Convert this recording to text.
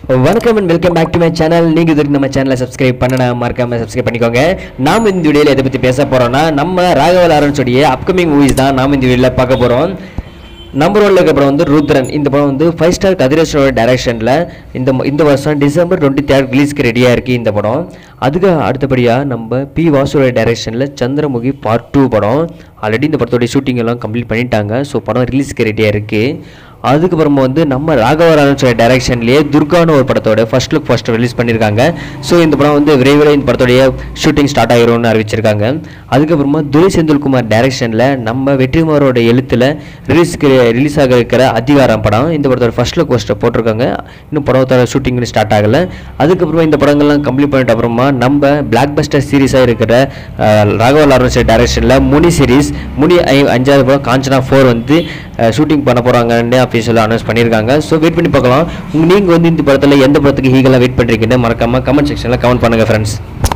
வணக்கம் and welcome back to my channel நீங்கள் இதுவரைக்கும் நம்ம சேனலை சப்ஸ்கிரைப் பண்ணனா மறக்காம சப்ஸ்கிரைப் பண்ணிக்கோங்க நாம் இந்த வீடியோவில் எதை பற்றி பேச போகிறோம்னா நம்ம ராகவ லாரன்ஸோடைய அப்கமிங் மூவிஸ் தான் நாம் இந்த வீடியோவில் பார்க்க போகிறோம் நம்பர் ஒன்ல இருக்க படம் வந்து ருத்ரன் இந்த படம் வந்து ஃபைவ் ஸ்டார் கதிரேஷனோட டைரக்ஷனில் இந்த ம- இந்த வருஷம் டிசம்பர் டுவெண்ட்டி தேர்ட் ரிலீஸ்க்கு ரெடியாக இருக்குது இந்த படம் அதுக்கு அடுத்தபடியாக நம்ம பி வாசுவோட டைரக்ஷனில் சந்திரமுகி பார்ட் டூ படம் ஆல்ரெடி இந்த படத்தோடைய ஷூட்டிங் எல்லாம் கம்ப்ளீட் பண்ணிட்டாங்க ஸோ படம் ரிலீஸ்க்கு ரெடியாக இருக்குது அதுக்கப்புறமா வந்து நம்ம ராகவ லாரன்ஸோட டைரக்ஷன்லேயே துர்கான்னு ஒரு படத்தோட ஃபர்ஸ்ட் லுக் ஃபர்ஸ்ட் ரிலீஸ் பண்ணியிருக்காங்க ஸோ இந்த படம் வந்து விரைவில் இந்த படத்தோடைய ஷூட்டிங் ஸ்டார்ட் ஆயிரும்னு அறிவிச்சிருக்காங்க அதுக்கப்புறமா துரை செந்தில்குமார் டைரக்ஷனில் நம்ம வெற்றிமாரோட எழுத்தில் ரிலீஸ்க்கு ரிலீஸ் ஆக இருக்கிற அதிகாரம் படம் இந்த படத்தோட ஃபர்ஸ்ட் லுக் ஃபர்ஸ்ட்டை போட்டிருக்காங்க இன்னும் படத்தோட ஷூட்டிங் ஸ்டார்ட் ஆகலை அதுக்கப்புறமா இந்த படங்கள்லாம் கம்ப்ளீட் பண்ணிட்ட அப்புறமா நம்ம பிளாக் பஸ்டர் சீரிஸாக இருக்கிற அஹ், ராகவ லாரன்ஸ் டைரக்ஷனில் முனி சீரிஸ் முனி ஐ- அஞ்சாவது படம் காஞ்சனா ஃபோர் வந்து ஷூட்டிங் பண்ண போகிறாங்கன்னு அஃபீஷியலாக அனௌன்ஸ் பண்ணியிருக்காங்க ஸோ வெயிட் பண்ணி பார்க்கலாம் நீங்கள் வந்து இந்த படத்தில் எந்த படத்துக்கு ஈகலாக வெயிட் பண்ணுறீங்கன்னு மறக்காமல் கமெண்ட் செக்ஷனில் கமெண்ட் பண்ணுங்கள் ஃப்ரெண்ட்ஸ்